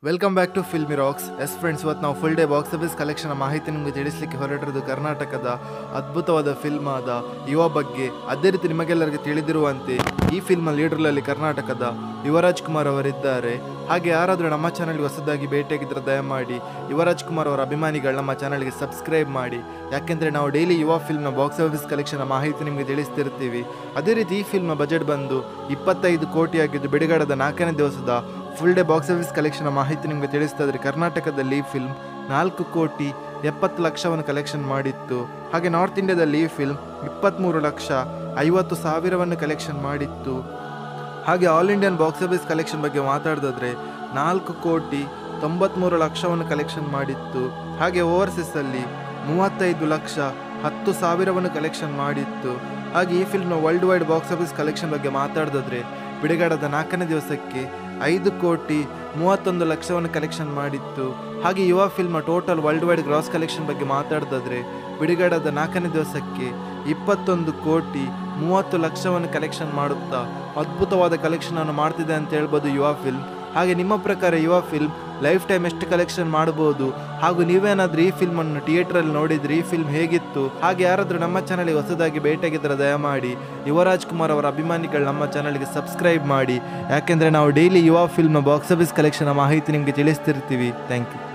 welcome back to filmy rocks S friends ಇವತ್ತು ನಾವು full day box office collection ಮಾಹಿತಿ ನಿಮಗೆ ತಿಳಿಸಲಿಕ್ಕೆ ಹೊರಟಿರೋದು ಕರ್ನಾಟಕದ ಅದ್ಭುತವಾದ ಫಿಲ್ಮ್ ಆದ ಯುವ ಬಗ್ಗೆ ಅದೇ ರೀತಿ ನಿಮಗೆಲ್ಲರಿಗೆ ತಿಳಿದಿರುವಂತೆ ಈ ಫಿಲ್ಮ್ ಲೀಡರ್ನಲ್ಲಿ ಕರ್ನಾಟಕದ ಯುವರಾಜ್ ಕುಮಾರ್ ಅವರಿದ್ದಾರೆ ಹಾಗೆ ಯಾರಾದರೂ ನಮ್ಮ ಚಾನಲ್ಗೆ ಹೊಸದಾಗಿ ಭೇಟಿಯಾಗಿದ್ದರೆ ದಯಮಾಡಿ ಯುವರಾಜ್ ಕುಮಾರ್ ಅವರ ಅಭಿಮಾನಿಗಳು ನಮ್ಮ ಚಾನಲ್ಗೆ ಸಬ್ಸ್ಕ್ರೈಬ್ ಮಾಡಿ ಯಾಕೆಂದರೆ ನಾವು ಡೈಲಿ ಯುವ ಫಿಲ್ಮ್ನ ಬಾಕ್ಸ್ ಆಫೀಸ್ ಕಲೆಕ್ಷನ್ ಮಾಹಿತಿ ನಿಮಗೆ ತಿಳಿಸ್ತಿರ್ತೀವಿ ಅದೇ ರೀತಿ ಈ ಫಿಲ್ಮ್ನ ಬಜೆಟ್ ಬಂದು ಇಪ್ಪತ್ತೈದು ಕೋಟಿಯಾಗಿದ್ದು ಬಿಡುಗಡೆದ ನಾಲ್ಕನೇ ದಿವಸದ full day box office collection ಮಾಹಿತಿ ನಿಮಗೆ ತಿಳಿಸ್ತಾ ಇದ್ರೆ ಕರ್ನಾಟಕದಲ್ಲಿ ಈ ಫಿಲ್ಮ್ ನಾಲ್ಕು ಕೋಟಿ ಎಪ್ಪತ್ತು ಲಕ್ಷವನ್ನು ಕಲೆಕ್ಷನ್ ಮಾಡಿತ್ತು ಹಾಗೆ ನಾರ್ತ್ ಇಂಡಿಯಾದಲ್ಲಿ ಈ ಫಿಲ್ಮ್ ಇಪ್ಪತ್ತ್ಮೂರು ಲಕ್ಷ ಐವತ್ತು ಸಾವಿರವನ್ನು ಕಲೆಕ್ಷನ್ ಮಾಡಿತ್ತು ಹಾಗೆ all Indian box office collection ಬಗ್ಗೆ ಮಾತಾಡಿದ್ರೆ ನಾಲ್ಕು ಕೋಟಿ ತೊಂಬತ್ತ್ಮೂರು ಲಕ್ಷವನ್ನು ಕಲೆಕ್ಷನ್ ಮಾಡಿತ್ತು ಹಾಗೆ ಓವರ್ಸೀಸಲ್ಲಿ ಮೂವತ್ತೈದು ಲಕ್ಷ ಹತ್ತು ಸಾವಿರವನ್ನು ಕಲೆಕ್ಷನ್ ಮಾಡಿತ್ತು ಹಾಗೆ ಈ ಫಿಲ್ಮ್ನ worldwide box office collection ಬಗ್ಗೆ ಮಾತಾಡಿದ್ರೆ ಬಿಡುಗಡೆದ ನಾಲ್ಕನೇ ದಿವಸಕ್ಕೆ ಐದು ಕೋಟಿ ಮೂವತ್ತೊಂದು ಲಕ್ಷವನ್ನು ಕಲೆಕ್ಷನ್ ಮಾಡಿತ್ತು ಹಾಗೆ Yuva film total worldwide gross collection ಬಗ್ಗೆ ಮಾತಾಡಿದ್ರೆ ಬಿಡುಗಡೆದ ನಾಲ್ಕನೇ ದಿವಸಕ್ಕೆ ಇಪ್ಪತ್ತೊಂದು ಕೋಟಿ ಮೂವತ್ತು ಲಕ್ಷವನ್ನು ಕಲೆಕ್ಷನ್ ಮಾಡುತ್ತಾ ಅದ್ಭುತವಾದ ಕಲೆಕ್ಷನ್ ಅನ್ನು ಮಾಡ್ತಿದೆ ಅಂತ ಹೇಳ್ಬೋದು ಯುವ ಫಿಲ್ಮ್ ಹಾಗೆ ನಿಮ್ಮ ಪ್ರಕಾರ ಯುವ ಫಿಲ್ಮ್ ಲೈಫ್ ಟೈಮ್ ಎಷ್ಟು ಕಲೆಕ್ಷನ್ ಮಾಡಬಹುದು ಹಾಗೂ ನೀವೇನಾದ್ರೂ ಈ ಫಿಲ್ಮ್ ಅನ್ನು ಥಿಯೇಟರ್ ಅಲ್ಲಿ ನೋಡಿದ್ರೆ ಈ ಫಿಲ್ಮ್ ಹೇಗಿತ್ತು ಹಾಗೆ ಯಾರಾದ್ರೂ ನಮ್ಮ ಚಾನಲ್ಗೆ ಹೊಸದಾಗಿ ಭೇಟಿಯಾಗಿದ್ದರೆ ದಯಮಾಡಿ ಯುವರಾಜ್ ಕುಮಾರ್ ಅವರ ಅಭಿಮಾನಿಗಳು ನಮ್ಮ ಚಾನಲ್ಗೆ ಸಬ್ಸ್ಕ್ರೈಬ್ ಮಾಡಿ ಯಾಕೆಂದ್ರೆ ನಾವು ಡೈಲಿ ಯುವ ಫಿಲ್ಮ್ನ ಬಾಕ್ಸ್ ಆಫೀಸ್ ಕಲೆಕ್ಷನ್ ಮಾಹಿತಿ ನಿಮಗೆ ತಿಳಿಸ್ತಿರ್ತೀವಿ ಥ್ಯಾಂಕ್ ಯು